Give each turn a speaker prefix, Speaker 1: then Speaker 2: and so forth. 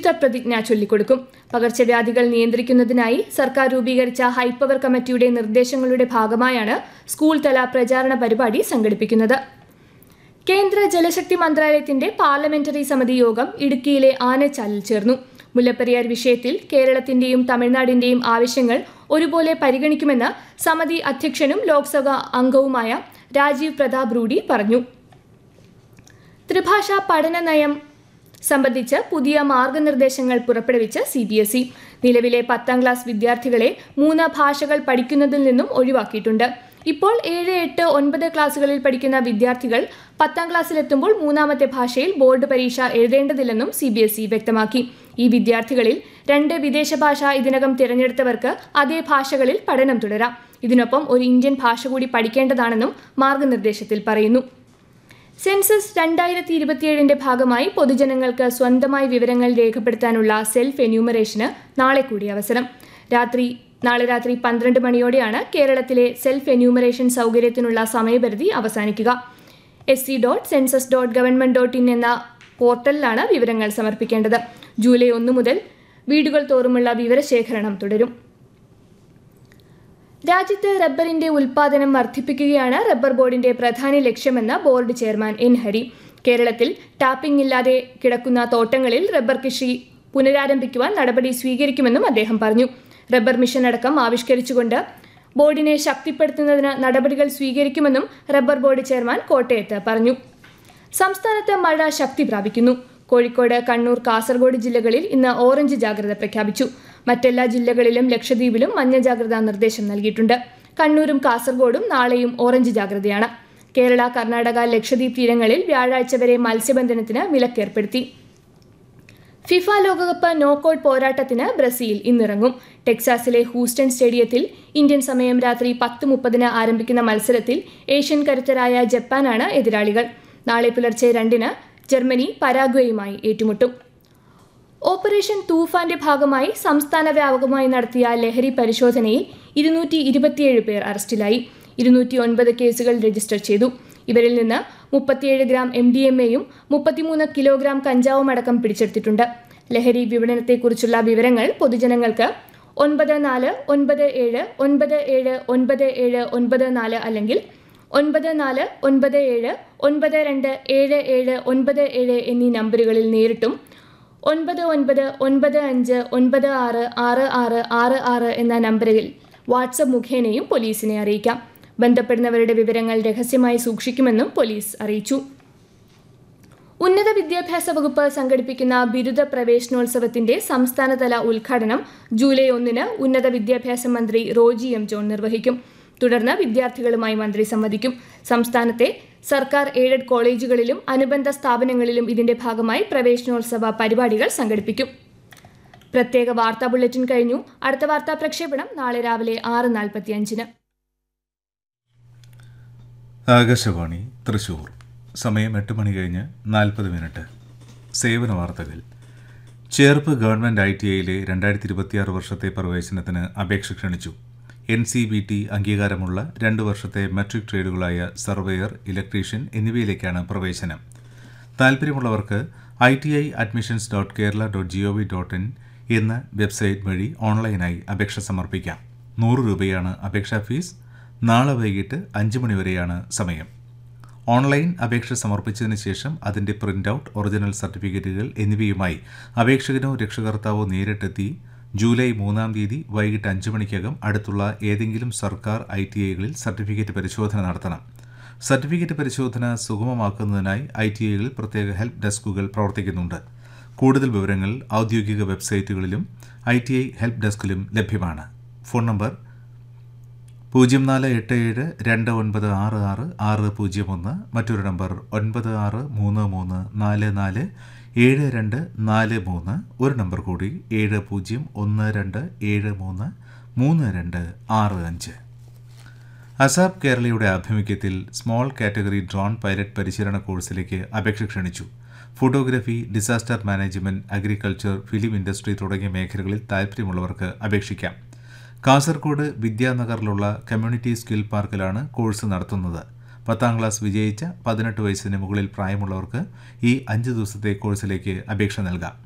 Speaker 1: പ്രതിജ്ഞ ചൊല്ലിക്കൊടുക്കും പകർച്ചവ്യാധികൾ നിയന്ത്രിക്കുന്നതിനായി സർക്കാർ രൂപീകരിച്ച ഹൈപ്പവർ കമ്മിറ്റിയുടെ നിർദ്ദേശങ്ങളുടെ ഭാഗമായാണ് സ്കൂൾ തല പ്രചാരണ പരിപാടി സംഘടിപ്പിക്കുന്നത് കേന്ദ്ര ജലശക്തി മന്ത്രാലയത്തിന്റെ പാർലമെന്ററി സമിതി യോഗം ഇടുക്കിയിലെ ആനച്ചാലിൽ ചേർന്നു മുല്ലപ്പെരിയാർ വിഷയത്തിൽ കേരളത്തിന്റെയും തമിഴ്നാടിന്റെയും ആവശ്യങ്ങൾ ഒരുപോലെ പരിഗണിക്കുമെന്ന് സമിതി അധ്യക്ഷനും ലോക്സഭാ അംഗവുമായ രാജീവ് പ്രതാപ് റൂഡി പറഞ്ഞു ത്രിഭാഷാ പഠന നയം സംബന്ധിച്ച് പുതിയ മാർഗനിർദ്ദേശങ്ങൾ പുറപ്പെടുവിച്ച് സി ബി എസ് ഇ നിലവിലെ പത്താം ക്ലാസ് വിദ്യാർത്ഥികളെ മൂന്ന് ഭാഷകൾ പഠിക്കുന്നതിൽ നിന്നും ഒഴിവാക്കിയിട്ടുണ്ട് ഇപ്പോൾ ഏഴ് എട്ട് ഒൻപത് ക്ലാസ്സുകളിൽ പഠിക്കുന്ന വിദ്യാർത്ഥികൾ പത്താം ക്ലാസ്സിലെത്തുമ്പോൾ മൂന്നാമത്തെ ഭാഷയിൽ ബോർഡ് പരീക്ഷ എഴുതേണ്ടതില്ലെന്നും സി ബി എസ് ഇ വ്യക്തമാക്കി ഈ വിദ്യാർത്ഥികളിൽ രണ്ട് വിദേശ ഭാഷ ഇതിനകം തിരഞ്ഞെടുത്തവർക്ക് അതേ ഭാഷകളിൽ പഠനം തുടരാം ഇതിനൊപ്പം ഒരു ഇന്ത്യൻ ഭാഷ കൂടി പഠിക്കേണ്ടതാണെന്നും മാർഗനിർദ്ദേശത്തിൽ പറയുന്നു സെൻസസ് രണ്ടായിരത്തി ഇരുപത്തിയേഴിന്റെ ഭാഗമായി പൊതുജനങ്ങൾക്ക് സ്വന്തമായി വിവരങ്ങൾ രേഖപ്പെടുത്താനുള്ള സെൽഫ് എന്യൂമറേഷന് നാളെ കൂടി അവസരം രാത്രി നാളെ രാത്രി പന്ത്രണ്ട് മണിയോടെയാണ് കേരളത്തിലെ സെൽഫ് എന്യൂമറേഷൻ സൗകര്യത്തിനുള്ള സമയപരിധി അവസാനിക്കുക S C dot census dot government dot in എന്ന പോർട്ടലിലാണ് വിവരങ്ങൾ സമർപ്പിക്കേണ്ടത് ജൂലൈ ഒന്ന് മുതൽ വീടുകൾ തോറുമുള്ള വിവരശേഖരണം തുടരും രാജ്യത്ത് റബ്ബറിന്റെ ഉൽപാദനം വർദ്ധിപ്പിക്കുകയാണ് റബ്ബർ ബോർഡിന്റെ പ്രധാന ലക്ഷ്യമെന്ന് ബോർഡ് ചെയർമാൻ എൻ ഹരി കേരളത്തിൽ ടാപ്പിംഗ് ഇല്ലാതെ കിടക്കുന്ന തോട്ടങ്ങളിൽ റബ്ബർ കൃഷി പുനരാരംഭിക്കുവാൻ നടപടി സ്വീകരിക്കുമെന്നും അദ്ദേഹം പറഞ്ഞു റബ്ബർ മിഷൻ അടക്കം ആവിഷ്കരിച്ചുകൊണ്ട് ബോർഡിനെ ശക്തിപ്പെടുത്തുന്നതിന് നടപടികൾ സ്വീകരിക്കുമെന്നും റബ്ബർ ബോർഡ് ചെയർമാൻ കോട്ടയത്ത് പറഞ്ഞു സംസ്ഥാനത്ത് മഴ ശക്തി പ്രാപിക്കുന്നു കോഴിക്കോട് കണ്ണൂർ കാസർഗോഡ് ജില്ലകളിൽ ഇന്ന് ഓറഞ്ച് ജാഗ്രത പ്രഖ്യാപിച്ചു മറ്റെല്ലാ ജില്ലകളിലും ലക്ഷദ്വീപിലും മഞ്ഞ ജാഗ്രതാ നിർദ്ദേശം നൽകിയിട്ടുണ്ട് കണ്ണൂരും കാസർഗോഡും നാളെയും ഓറഞ്ച് ജാഗ്രതയാണ് കേരള കർണാടക ലക്ഷദ്വീപ് തീരങ്ങളിൽ വ്യാഴാഴ്ച വരെ മത്സ്യബന്ധനത്തിന് വിലക്കേർപ്പെടുത്തി ഫിഫ ലോകകപ്പ് നോക്കൌട്ട് പോരാട്ടത്തിന് ബ്രസീൽ ഇന്നിറങ്ങും ടെക്സാസിലെ ഹൂസ്റ്റൺ സ്റ്റേഡിയത്തിൽ ഇന്ത്യൻ സമയം രാത്രി പത്ത് മുപ്പതിന് ആരംഭിക്കുന്ന മത്സരത്തിൽ ഏഷ്യൻ കരുത്തരായ ജപ്പാനാണ് എതിരാളികൾ നാളെ പുലർച്ചെ രണ്ടിന് ജർമ്മനി പരാഗ്വേയുമായി ഏറ്റുമുട്ടും ഓപ്പറേഷൻ തൂഫാന്റെ ഭാഗമായി സംസ്ഥാന വ്യാപകമായി നടത്തിയ ലഹരി പരിശോധനയിൽ ഇരുന്നൂറ്റി ഇരുപത്തിയേഴ് പേർ അറസ്റ്റിലായി ഇരുന്നൂറ്റി ഒൻപത് കേസുകൾ രജിസ്റ്റർ ചെയ്തു ഇവരിൽ നിന്ന് മുപ്പത്തിയേഴ് ഗ്രാം എം ഡി എം എയും മുപ്പത്തിമൂന്ന് കിലോഗ്രാം കഞ്ചാവും അടക്കം പിടിച്ചെടുത്തിട്ടുണ്ട് ലഹരി വിപണനത്തെക്കുറിച്ചുള്ള വിവരങ്ങൾ പൊതുജനങ്ങൾക്ക് ഒൻപത് നാല് ഒൻപത് ഏഴ് ഒൻപത് ഏഴ് ഒൻപത് ഏഴ് ഒൻപത് നാല് അല്ലെങ്കിൽ ഒൻപത് നാല് ഒൻപത് ഏഴ് ഒൻപത് രണ്ട് ഏഴ് ഏഴ് ഒൻപത് ഏഴ് എന്നീ നമ്പറുകളിൽ നേരിട്ടും ഒൻപത് ഒൻപത് ഒൻപത് അഞ്ച് ഒൻപത് ആറ് ആറ് ആറ് ആറ് ആറ് എന്ന നമ്പറിൽ വാട്സപ്പ് മുഖേനയും പോലീസിനെ അറിയിക്കാം ബന്ധപ്പെടുന്നവരുടെ വിവരങ്ങൾ രഹസ്യമായി സൂക്ഷിക്കുമെന്നും പോലീസ് അറിയിച്ചു ഉന്നത വിദ്യാഭ്യാസ വകുപ്പ് സംഘടിപ്പിക്കുന്ന ബിരുദ പ്രവേശനോത്സവത്തിന്റെ സംസ്ഥാനതല ഉദ്ഘാടനം ജൂലൈ ഒന്നിന് ഉന്നത വിദ്യാഭ്യാസ മന്ത്രി റോജി എം ജോൺ നിർവഹിക്കും തുടർന്ന് വിദ്യാർത്ഥികളുമായി മന്ത്രി സംവദിക്കും സംസ്ഥാനത്തെ സർക്കാർ എയ്ഡഡ് കോളേജുകളിലും അനുബന്ധ സ്ഥാപനങ്ങളിലും ഇതിന്റെ ഭാഗമായി പ്രവേശനോത്സവ പരിപാടികൾ സംഘടിപ്പിക്കും പ്രത്യേക വാർത്താ ബുള്ളറ്റിൻ കഴിഞ്ഞു അടുത്ത വാർത്താ പ്രക്ഷേപണം നാളെ രാവിലെ ആറ് നാൽപ്പത്തിയഞ്ചിന്
Speaker 2: ആകാശവാണി തൃശൂർ സമയം എട്ട് മണി കഴിഞ്ഞ് നാൽപ്പത് മിനിറ്റ് സേവന വാർത്തകൾ ചേർപ്പ് ഗവൺമെൻറ് ഐ ടി ഐയിലെ രണ്ടായിരത്തി ഇരുപത്തിയാറ് വർഷത്തെ പ്രവേശനത്തിന് അപേക്ഷ ക്ഷണിച്ചു എൻ സി ബി ടി അംഗീകാരമുള്ള രണ്ട് വർഷത്തെ മെട്രിക് ട്രേഡുകളായ സർവേയർ ഇലക്ട്രീഷ്യൻ എന്നിവയിലേക്കാണ് പ്രവേശനം താൽപ്പര്യമുള്ളവർക്ക് I T I admissions dot Kerala dot G O V dot in എന്ന വെബ്സൈറ്റ് വഴി ഓൺലൈനായി അപേക്ഷ സമർപ്പിക്കാം നൂറ് രൂപയാണ് അപേക്ഷാ ഫീസ് നാളെ വൈകിട്ട് അഞ്ച് മണി വരെയാണ് സമയം ഓൺലൈൻ അപേക്ഷ സമർപ്പിച്ചതിന് ശേഷം അതിൻ്റെ പ്രിൻ്റ് ഔട്ട് ഒറിജിനൽ സർട്ടിഫിക്കറ്റുകൾ എന്നിവയുമായി അപേക്ഷകനോ രക്ഷകർത്താവോ നേരിട്ടെത്തി ജൂലൈ മൂന്നാം തീയതി വൈകിട്ട് അഞ്ച് മണിക്കകം അടുത്തുള്ള ഏതെങ്കിലും സർക്കാർ ഐ ടി ഐകളിൽ സർട്ടിഫിക്കറ്റ് പരിശോധന നടത്തണം സർട്ടിഫിക്കറ്റ് പരിശോധന സുഗമമാക്കുന്നതിനായി ഐ ടി ഐകളിൽ പ്രത്യേക ഹെൽപ്പ് ഡെസ്കുകൾ പ്രവർത്തിക്കുന്നുണ്ട് കൂടുതൽ വിവരങ്ങൾ ഔദ്യോഗിക വെബ്സൈറ്റുകളിലും ഐ ടി ഐ ഹെൽപ്പ് ഡെസ്കിലും ലഭ്യമാണ് ഫോൺ നമ്പർ പൂജ്യം നാല് എട്ട് ഏഴ് രണ്ട് ഒൻപത് ആറ് ആറ് ആറ് പൂജ്യം ഒന്ന് മറ്റൊരു നമ്പർ ഒൻപത് ആറ് മൂന്ന് മൂന്ന് നാല് നാല് ഏഴ് രണ്ട് നാല് മൂന്ന് ഒരു നമ്പർ കൂടി ഏഴ് പൂജ്യം ഒന്ന് രണ്ട് ഏഴ് മൂന്ന് മൂന്ന് രണ്ട് ആറ് അഞ്ച് അസാബ് കേരളയുടെ ആഭിമുഖ്യത്തിൽ സ്മോൾ കാറ്റഗറി ഡ്രോൺ പൈലറ്റ് പരിശീലന കോഴ്സിലേക്ക് അപേക്ഷ ക്ഷണിച്ചു photography disaster management agriculture film industry തുടങ്ങിയ മേഖലകളിൽ താൽപ്പര്യമുള്ളവർക്ക് അപേക്ഷിക്കാം കാസർഗോഡ് വിദ്യാനഗറിലുള്ള കമ്മ്യൂണിറ്റി സ്കിൽ പാർക്കിലാണ് കോഴ്സ് നടത്തുന്നത് പത്താം ക്ലാസ് വിജയിച്ച പതിനെട്ട് വയസ്സിന് മുകളിൽ പ്രായമുള്ളവർക്ക് ഈ അഞ്ച് ദിവസത്തെ കോഴ്സിലേക്ക് അപേക്ഷ നൽകാം